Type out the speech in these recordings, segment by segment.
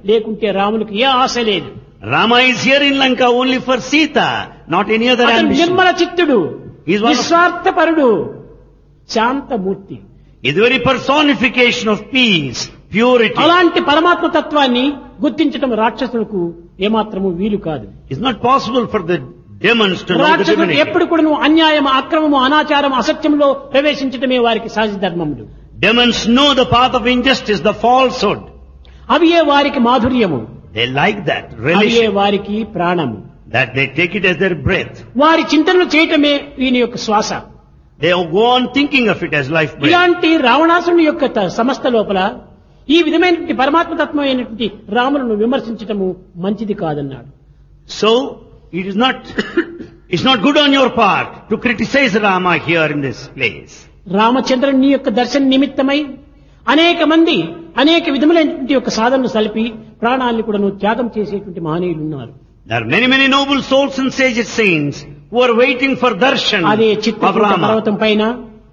లేకుంటే రామునికి ఏ ఆశ లేదు Rama is here in Lanka only for Sita, not any other అతను ambition. Nirmala చిత్తుడు He is one of- నిస్వార్థపరుడు శాంతమూర్తి Is the very personification of peace, purity. అలాంటి పరమాత్మ తత్వాన్ని గుర్తించడం రాక్షసులకు ఏమాత్రము వీలు కాదు It's not possible for the demons to know the రాక్షసులు divinity. ఎప్పుడు కూడా నువ్వు అన్యాయం అక్రమము అనాచారం అసత్యంలో ప్రవేశించడమే వారికి సహజ ధర్మములు Demons know the path of injustice, the falsehood. అవియే వారికి మాధుర్యము They like that అవియే religion, వారికి ప్రాణము that they take it as their breath. వారి చింతనలు చేయటమే వీని యొక్క శ్వాస They go on thinking of it as life breath. ఇలాంటి రావణాసుని యొక్క త- సంస్థ లోపల ఈ విధమైనటువంటి పరమాత్మతత్వం అయినటువంటి రాములను విమర్శించటము మంచిది కాదన్నాడు So, it is not, it's not good on your part to criticize Rama here in this place. రామచంద్రుని యొక్క దర్శన నిమిత్తమై అనేక మంది అనేక విధములైనటువంటి యొక్క సాధనలు సలిపి ప్రాణాన్ని కూడా త్యాగం చేసేటువంటి మహనీయులు ఉన్నారు There are many, many noble souls and sage saints who are waiting for darshan అదే of చిత్రకూట Rama పర్వతం పైన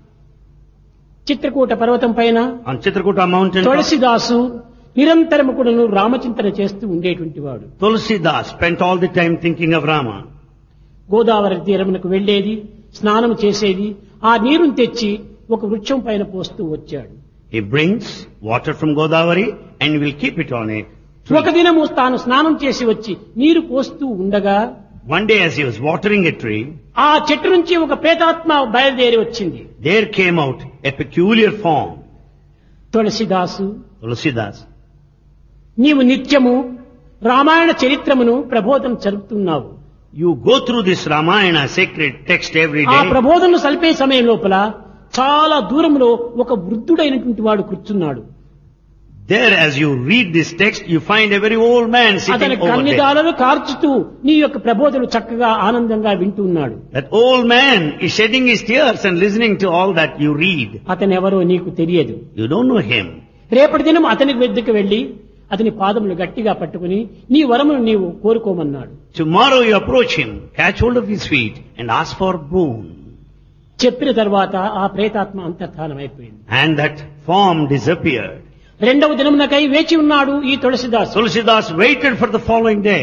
చిత్రకూట పర్వతం పైన on Chitrakuta mountain. top. తులసిదాసు నిరంతరము కూడాను రామచింతన చేస్తూ ఉండేటువంటి వాడు Tulsidas spent all the time thinking of Rama. Godavari తీరమునకు వెళ్లేది స్నానం చేసేది ఆ నీరుని తెచ్చి ఒక వృక్షం పైన పోస్తూ వచ్చాడు He brings water from Godavari and will keep it on a ఒక tree. దినము తాను స్నానం చేసి వచ్చి నీరు పోస్తూ ఉండగా One day as he was watering a tree, ఆ చెట్టు నుంచి ఒక ప్రేతాత్మ బయలుదేరి వచ్చింది there came out a peculiar form. తులసిదాసు Tulsidas. నీవు నిత్యము రామాయణ చరిత్రమును ప్రబోధం జరుపుతున్నావు You go through this Ramayana sacred text every ఆ day. ప్రబోధనలు సలిపే సమయం లోపల చాలా దూరంలో ఒక వృద్ధుడైనటువంటి వాడు కూర్చున్నాడు There as you read this text, you find a very old man అతని sitting over there. కన్నిదాలను కార్చుతూ నీ యొక్క ప్రబోధనలు చక్కగా ఆనందంగా వింటున్నాడు That old man is shedding his tears and listening to all that you read. అతను ఎవరో నీకు తెలియదు You don't know him. రేపటి దినం అతని వద్దకు వెళ్లి అతని పాదములు గట్టిగా పట్టుకుని నీ వరమును నీవు కోరుకోమన్నాడు Tomorrow you approach him, catch hold of his feet and ask for boon. చెప్పిన తర్వాత ఆ ప్రేతాత్మ అంతర్ధానమైపోయింది And that form disappeared. రెండవ దినమునకై వేచి ఉన్నాడు ఈ తులసిదాసు Tulsidas waited for the following day.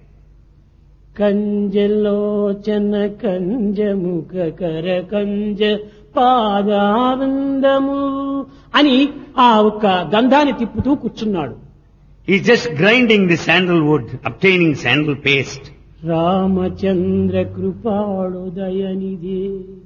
కంజలోచన కంజముఖ కర కంజ పాదానందము అని ఆ ఒక్క గంధాన్ని తిప్పుతూ కూర్చున్నాడు He's just grinding the sandalwood, obtaining sandal paste. Ramachandra కృపాడు దయనిదే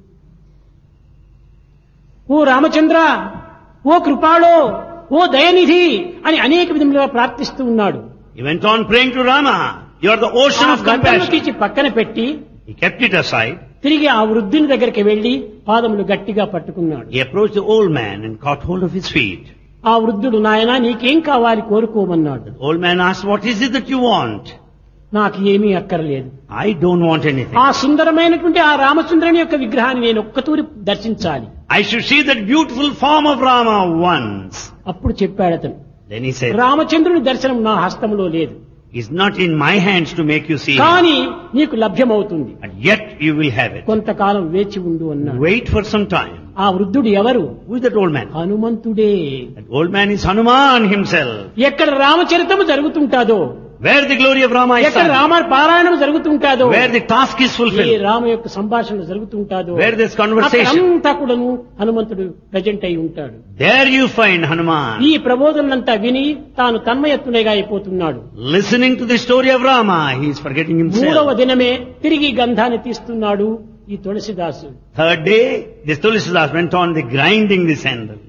ఓ రామచంద్ర ఓ కృపాడో ఓ దయనిధి అని అనేక విధములుగా ప్రార్థిస్తూ ఉన్నాడు He went on praying to Rama. You are the ocean ఆ of గంధము compassion. తీసి పక్కన పెట్టి He kept it aside. తిరిగి ఆ వృద్ధుని దగ్గరికి వెళ్లి పాదములు గట్టిగా పట్టుకున్నాడు He approached the old man and caught hold of his feet. ఆ వృద్ధుడు నాయన నీకేం కావాలి కోరుకోమన్నాడు The old man asked, what is it that you want? నాకు ఏమీ అక్కర్లేదు I don't want anything. ఆ సుందరమైనటువంటి ఆ రామచంద్రుని యొక్క విగ్రహాన్ని నేను ఒక్కతూరి దర్శించాలి I should see that beautiful form of Rama once. అప్పుడు చెప్పాడు అతను Then he said, రామచంద్రుని దర్శనం నా హస్తంలో లేదు it's not in my hands to make you see him. కానీ నీకు లభ్యమవుతుంది And yet you will have it. కొంతకాలం వేచి ఉండు అన్నాడు Wait for some time. ఆ వృద్ధుడు ఎవరు Who is that old man? హనుమంతుడే That old man is Hanuman himself. ఎక్కడ రామచరితము జరుగుతుంటాదో Where the glory of Rama is ఎక్కడ sung. రామ పారాయణం జరుగుతుంటాదో Where the task is A fulfilled. Rama యొక్క సంభాషణ జరుగుతుంటాదో Where there's conversation. అక్కడంతా కూడాను హనుమంతుడు ప్రజెంట్ అయి ఉంటాడు There you find Hanuman. ఈ ప్రబోధనంతా విని తాను తన్మయత్తునేగా అయిపోతున్నాడు Listening to the story of Rama, he is forgetting మూడవ himself. దినమే తిరిగి గంధాన్ని తీస్తున్నాడు ఈ తులసిదాసు Third day, this Tulsidas went on the grinding the sandal.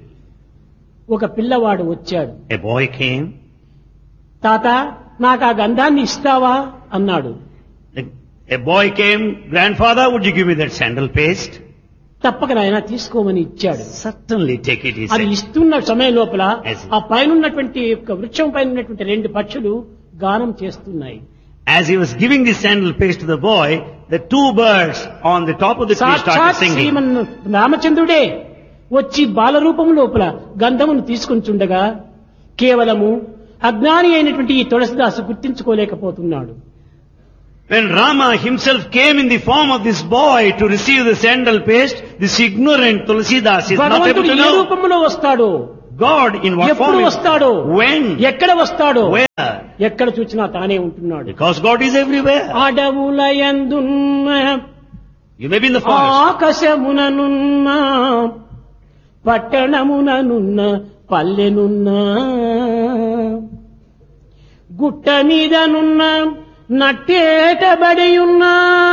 ఒక పిల్లవాడు వచ్చాడు A boy came. తాత నాకు ఆ గంధాన్ని ఇస్తావా అన్నాడు The- A boy came, grandfather, would you give me that sandal paste? తప్పక నాయన తీసుకోమని ఇచ్చాడు Certainly take it, he అది said. ఇస్తున్న సమయం లోపల Yes. ఆ పైన ఉన్నటువంటి యొక్క వృక్షం పైన ఉన్నటువంటి రెండు పక్షులు గానం చేస్తున్నాయి As he was giving the sandal paste to the boy, the two birds on the top of the tree started సాక్షాత్ singing. శ్రీమన్ రామచంద్రుడే వచ్చి బాలరూపం లోపల గంధమును తీసుకుని చుండగా కేవలము అజ్ఞాని అయినటువంటి ఈ తులసిదాసు గుర్తించుకోలేకపోతున్నాడు When Rama himself came in the form of this boy to receive the sandal paste, this ignorant Tulsidas is not able భగవంతుడు to ఏ know. రూపంలో వస్తాడో God in what ఎప్పుడు form? వస్తాడో When? ఎక్కడ వస్తాడో Where? ఎక్కడ చూసినా తానే ఉంటున్నాడు Because God is everywhere. అడవులయందున్న You may be in the forest. ఆకాశముననున్న పట్టణముననున్న పల్లెనున్న గుట్ట మీదనున్న నట్టేటబడి ఉన్నా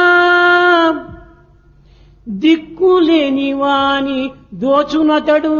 దిక్కులేని వాని దోచునతడు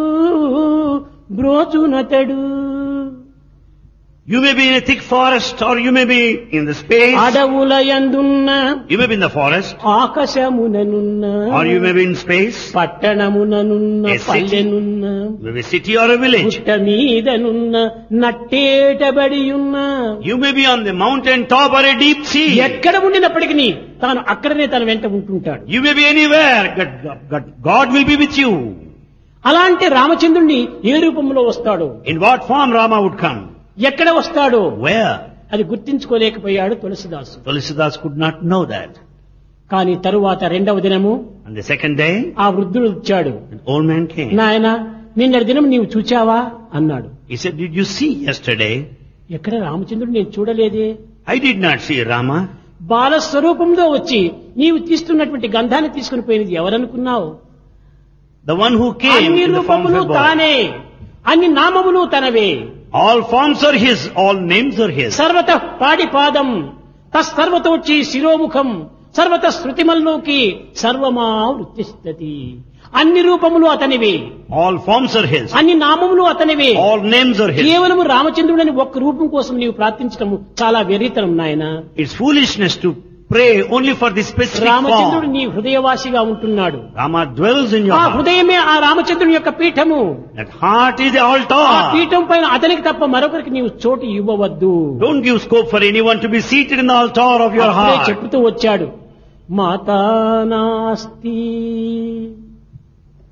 బ్రోచునతడు You may be in a thick forest or you may be in the space. అడవులయందున్న You may be in the forest ఆకాశముననున్న or you may be in space. పట్టణముననున్న A city. పల్లెనున్న You may be a city or a village. గుట్ట మీదనున్న నట్టేటబడి ఉన్న You may be on the mountain top or a deep sea. ఎక్కడ ఉండినప్పటికీ తాను అక్కడనే తన వెంట ఉంటుంటాడు You may be anywhere. God, God, God will be with you. అలాంటి రామచంద్రుణ్ణి ఏ రూపంలో వస్తాడో In what form Rama would come? ఎక్కడ వస్తాడో Where? అది గుర్తించుకోలేకపోయాడు తులసిదాసు Tulsidas could not know that. కానీ తరువాత రెండవ దినము On the second day, ఆ వృద్ధుడు వచ్చాడు an old man came. నాయన నిన్నటి దినం నీవు చూచావా అన్నాడు He said, Did you see yesterday? ఎక్కడ రామచంద్రుడు నేను చూడలేదే I did not see Rama. బాల స్వరూపంలో వచ్చి నీవు తీస్తున్నటువంటి గంధాన్ని తీసుకుని పోయినది ఎవరనుకున్నావు The one who came అన్ని in the form of రూపములు a boy. తానే అన్ని నామములు తనవే All forms are his, all names are his. సర్వత పాడిపాదం తస్సర్వతోచి శిరోముఖం సర్వత శృతిమల్లోకి సర్వమా వృత్తిస్తతి అన్ని రూపములు అతనివే All forms are his. అన్ని నామములు అతనివే All names are his. కేవలము రామచంద్రుడని ఒక్క రూపం కోసం నీవు ప్రార్థించడం చాలా వెర్రితనం నాయన It's foolishness to pray only for this specific రామచంద్రుడు form. నీ హృదయవాసిగా ఉంటున్నాడు Rama dwells in your ఆ heart. హృదయమే ఆ రామచంద్రుని యొక్క పీఠము That heart is the ఆ altar. పీఠం పైన అతనికి తప్ప మరొకరికి నీవు చోటు ఇవ్వవద్దు Don't give scope for anyone to be seated in the altar of your అప్పుడే heart. చెప్తూ వచ్చాడు మాతా నాస్తి